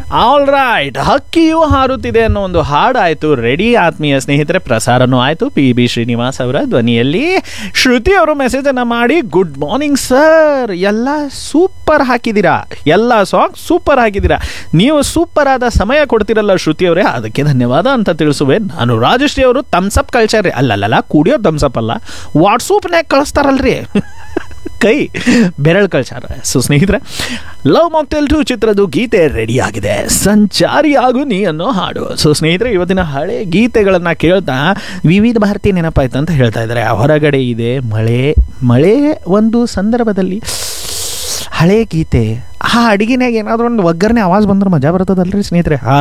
all right ಹಕ್ಕಿಯು ಹಾರುತ್ತಿದೆ ಅನ್ನೋ ಒಂದು ಹಾಡಾಯಿತು ready ಆತ್ಮೀಯ ಸ್ನೇಹಿತರೆ ಪ್ರಸಾರನೂ ಆಯಿತು ಪಿ ಬಿ ಶ್ರೀನಿವಾಸ್ ಅವರ ಧ್ವನಿಯಲ್ಲಿ ಶ್ರುತಿ ಅವರು ಮೆಸೇಜನ್ನು ಮಾಡಿ ಗುಡ್ ಮಾರ್ನಿಂಗ್ ಸರ್ ಎಲ್ಲ ಸೂಪರ್ ಹಾಕಿದ್ದೀರಾ ಎಲ್ಲ ಸಾಂಗ್ ಸೂಪರ್ ಹಾಕಿದ್ದೀರಾ ನೀವು ಸೂಪರ್ ಆದ ಸಮಯ ಕೊಡ್ತಿರಲ್ಲ ಶ್ರುತಿ ಅವರೇ ಅದಕ್ಕೆ ಧನ್ಯವಾದ ಅಂತ ತಿಳಿಸುವೆ ನಾನು ರಾಜಶ್ರೀ ಅವರು ಥಮ್ಸಪ್ ಕಳ್ಸ್ಯಾರ್ರಿ ಅಲ್ಲಲ್ಲ ಕುಡಿಯೋ ಥಮ್ಸಪ್ ಅಲ್ಲ ವಾಟ್ಸಪ್ನ್ಯಾಗ ಕಳಿಸ್ತಾರಲ್ರಿ ಕೈ ಬೆರಳು ಕಳ್ಸಾರ ಸೊ ಸ್ನೇಹಿತರೆ ಲವ್ ಮಾಕ್ಟೆಲ್ ಟು ಚಿತ್ರದ ಗೀತೆ ರೆಡಿ ಆಗಿದೆ ಸಂಚಾರಿ ಆಗು ನೀ ಅನ್ನೋ ಹಾಡು ಸೊ ಸ್ನೇಹಿತರೆ ಇವತ್ತಿನ ಹಳೆ ಗೀತೆಗಳನ್ನು ಕೇಳ್ತಾ ವಿವಿಧ ಭಾರತಿ ನೆನಪಾಯ್ತು ಅಂತ ಹೇಳ್ತಾ ಇದ್ದಾರೆ ಹೊರಗಡೆ ಇದೆ ಮಳೆ ಮಳೆ ಒಂದು ಸಂದರ್ಭದಲ್ಲಿ ಹಳೆ ಗೀತೆ ಆ ಅಡಿಗೆನಾಗ ಏನಾದರೂ ಒಂದು ಒಗ್ಗರಣೆ ಆವಾಜ್ ಬಂದ್ರೆ ಮಜಾ ಬರ್ತದಲ್ರಿ ಸ್ನೇಹಿತರೆ ಹಾ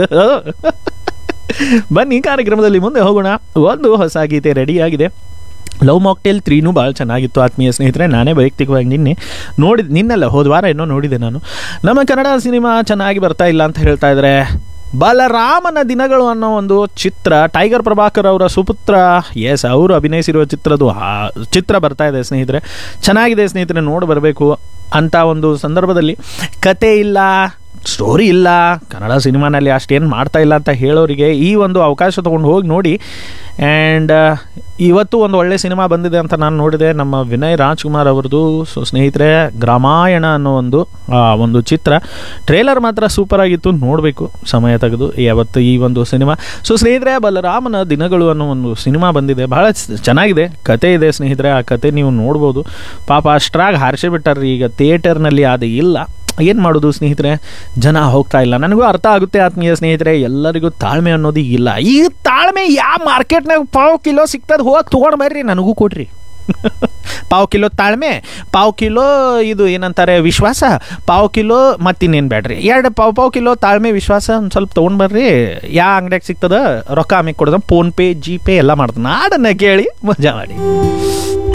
ಬನ್ನಿ ಕಾರ್ಯಕ್ರಮದಲ್ಲಿ ಮುಂದೆ ಹೋಗೋಣ ಒಂದು ಹೊಸ ಗೀತೆ ರೆಡಿಯಾಗಿದೆ ಲವ್ ಮಾಕ್ಟೇಲ್ ತ್ರೀನೂ ಭಾಳ ಚೆನ್ನಾಗಿತ್ತು ಆತ್ಮೀಯ ಸ್ನೇಹಿತರೆ ನಾನೇ ವೈಯಕ್ತಿಕವಾಗಿ ನಿನ್ನೆ ನೋಡಿದ ನಿನ್ನೆಲ್ಲ ಹೋದ ವಾರ ಏನೋ ನೋಡಿದೆ ನಾನು ನಮ್ಮ ಕನ್ನಡ ಸಿನಿಮಾ ಚೆನ್ನಾಗಿ ಬರ್ತಾ ಇಲ್ಲ ಅಂತ ಹೇಳ್ತಾ ಇದ್ದಾರೆ ಬಲರಾಮನ ದಿನಗಳು ಅನ್ನೋ ಒಂದು ಚಿತ್ರ ಟೈಗರ್ ಪ್ರಭಾಕರ್ ಅವರ ಸುಪುತ್ರ ಎಸ್ ಅವರು ಅಭಿನಯಿಸಿರುವ ಚಿತ್ರದ್ದು ಆ- ಚಿತ್ರ ಬರ್ತಾ ಇದೆ ಸ್ನೇಹಿತರೆ ಚೆನ್ನಾಗಿದೆ ಸ್ನೇಹಿತರೆ ನೋಡಿ ಬರಬೇಕು ಅಂತ ಒಂದು ಸಂದರ್ಭದಲ್ಲಿ ಕತೆ ಇಲ್ಲ ಸ್ಟೋರಿ ಇಲ್ಲ ಕನ್ನಡ ಸಿನಿಮಾನಲ್ಲಿ ಅಷ್ಟೇನು ಮಾಡ್ತಾ ಇಲ್ಲ ಅಂತ ಹೇಳೋರಿಗೆ ಈ ಒಂದು ಅವಕಾಶ ತೊಗೊಂಡು ಹೋಗಿ ನೋಡಿ ಆ್ಯಂಡ್ ಇವತ್ತು ಒಂದು ಒಳ್ಳೆ ಸಿನಿಮಾ ಬಂದಿದೆ ಅಂತ ನಾನು ನೋಡಿದೆ ನಮ್ಮ ವಿನಯ್ ರಾಜ್ಕುಮಾರ್ ಅವ್ರದ್ದು ಸೊ ಸ್ನೇಹಿತರೆ ಗ್ರಾಮಾಯಣ ಅನ್ನೋ ಒಂದು ಆ, ಒಂದು ಚಿತ್ರ ಟ್ರೇಲರ್ ಮಾತ್ರ ಸೂಪರ್ ಆಗಿತ್ತು ನೋಡಬೇಕು ಸಮಯ ತೆಗೆದು ಯಾವತ್ತು ಈ ಒಂದು ಸಿನಿಮಾ ಸೊ ಸ್ನೇಹಿತರೆ ಬಲರಾಮನ ದಿನಗಳು ಅನ್ನೋ ಒಂದು ಸಿನಿಮಾ ಬಂದಿದೆ ಬಹಳ ಚ- ಚೆನ್ನಾಗಿದೆ ಕತೆ ಇದೆ ಸ್ನೇಹಿತರೆ ಆ ಕತೆ ನೀವು ನೋಡ್ಬೋದು ಪಾಪ ಅಷ್ಟ್ರಾಗಿ ಹಾರಿಸೇ ಬಿಟ್ಟಾರ್ರಿ ಈಗ ಥಿಯೇಟರ್ನಲ್ಲಿ ಅದು ಇಲ್ಲ ಏನು ಮಾಡೋದು ಸ್ನೇಹಿತರೆ ಜನ ಹೋಗ್ತಾ ಇಲ್ಲ ನನಗೂ ಅರ್ಥ ಆಗುತ್ತೆ ಆತ್ಮೀಯ ಸ್ನೇಹಿತರೆ ಎಲ್ಲರಿಗೂ ತಾಳ್ಮೆ ಅನ್ನೋದು ಇಲ್ಲ ಈ ತಾಳ್ಮೆ ಯಾವ ಮಾರ್ಕೆಟ್ನಾಗ ಪಾವು ಕಿಲೋ ಸಿಗ್ತದೆ ಹೋಗಿ ತೊಗೊಂಡು ಬರ್ರಿ ನನಗೂ ಕೊಡ್ರಿ ಪಾವು ಕಿಲೋ ತಾಳ್ಮೆ ಪಾವು ಕಿಲೋ ಇದು ಏನಂತಾರೆ ವಿಶ್ವಾಸ ಪಾವು ಕಿಲೋ ಮತ್ತಿನ್ನೇನು ಬೇಡ್ರಿ ಎರಡು ಪಾವು ಪಾವು ಕಿಲೋ ತಾಳ್ಮೆ ವಿಶ್ವಾಸ ಒಂದು ಸ್ವಲ್ಪ ತೊಗೊಂಡು ಬರ್ರಿ ಯಾವ ಅಂಗಡಿಯಾಗ ಸಿಗ್ತದ ರೊಕ್ಕ ಆಮೇಲೆ ಕೊಡೋದ ಫೋನ್ಪೇ ಜಿ ಪೇ ಎಲ್ಲ ಮಾಡ್ತಾನೆ ನಾಡನ್ನ ಕೇಳಿ ಮಜಾ ಮಾಡಿ